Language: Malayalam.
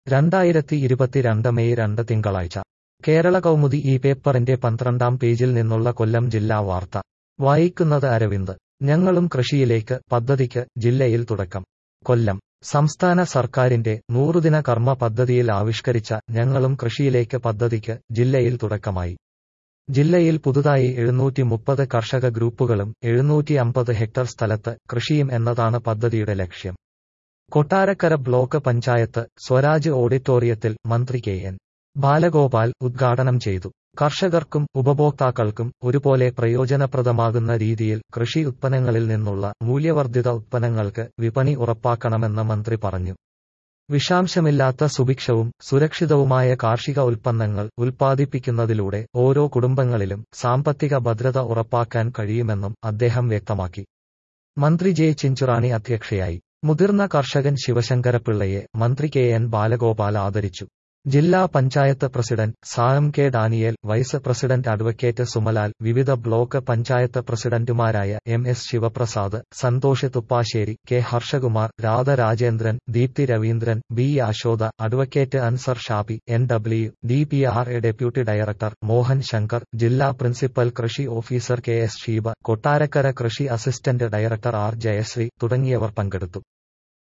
രണ്ടായിരത്തി ഇരുപത്തിരണ്ട് മെയ് രണ്ട് തിങ്കളാഴ്ച കേരള കൗമുദി ഈ പേപ്പറിന്റെ പന്ത്രണ്ടാം പേജിൽ നിന്നുള്ള കൊല്ലം ജില്ലാ വാർത്ത വായിക്കുന്നത് അരവിന്ദ് ഞങ്ങളും കൃഷിയിലേക്ക് പദ്ധതിക്ക് ജില്ലയിൽ തുടക്കം കൊല്ലം സംസ്ഥാന സർക്കാരിന്റെ നൂറുദിന കർമ്മ പദ്ധതിയിൽ ആവിഷ്കരിച്ച ഞങ്ങളും കൃഷിയിലേക്ക് പദ്ധതിക്ക് ജില്ലയിൽ തുടക്കമായി ജില്ലയിൽ പുതുതായി എഴുന്നൂറ്റി മുപ്പത് കർഷക ഗ്രൂപ്പുകളും എഴുന്നൂറ്റി അമ്പത് ഹെക്ടർ സ്ഥലത്ത് കൃഷിയും എന്നതാണ് പദ്ധതിയുടെ ലക്ഷ്യം കൊട്ടാരക്കര ബ്ലോക്ക് പഞ്ചായത്ത് സ്വരാജ് ഓഡിറ്റോറിയത്തിൽ മന്ത്രി കെ എൻ ബാലഗോപാൽ ഉദ്ഘാടനം ചെയ്തു കർഷകർക്കും ഉപഭോക്താക്കൾക്കും ഒരുപോലെ പ്രയോജനപ്രദമാകുന്ന രീതിയിൽ കൃഷി ഉത്പന്നങ്ങളിൽ നിന്നുള്ള മൂല്യവർദ്ധിത ഉത്പന്നങ്ങൾക്ക് വിപണി ഉറപ്പാക്കണമെന്ന് മന്ത്രി പറഞ്ഞു വിഷാംശമില്ലാത്ത സുഭിക്ഷവും സുരക്ഷിതവുമായ കാർഷിക ഉൽപ്പന്നങ്ങൾ ഉൽപ്പാദിപ്പിക്കുന്നതിലൂടെ ഓരോ കുടുംബങ്ങളിലും സാമ്പത്തിക ഭദ്രത ഉറപ്പാക്കാൻ കഴിയുമെന്നും അദ്ദേഹം വ്യക്തമാക്കി മന്ത്രി ജെ ചിഞ്ചുറാണി അധ്യക്ഷയായി മുതിർന്ന കർഷകൻ ശിവശങ്കരപിള്ളയെ മന്ത്രി കെ എൻ ബാലഗോപാൽ ആദരിച്ചു ജില്ലാ panchayat president Sam K Daniel vice president advocate Sumalal വിവിധ ബ്ലോക്ക് പഞ്ചായത്ത് പ്രസിഡന്റുമാരായ M S Sivaprasad Santhosh Thuppassery K Harshakumar Radha Rajendran Deepthi Raveendran B Ashoda advocate Ansar Shabi N W D P R A deputy director Mohan Shankar ജില്ലാ പ്രിൻസിപ്പൽ കൃഷി officer K S Sheeba Kottarakkara കൃഷി അസിസ്റ്റന്റ് ഡയറക്ടർ ആർ ജയശ്രീ തുടങ്ങിയവർ പങ്കെടുത്തു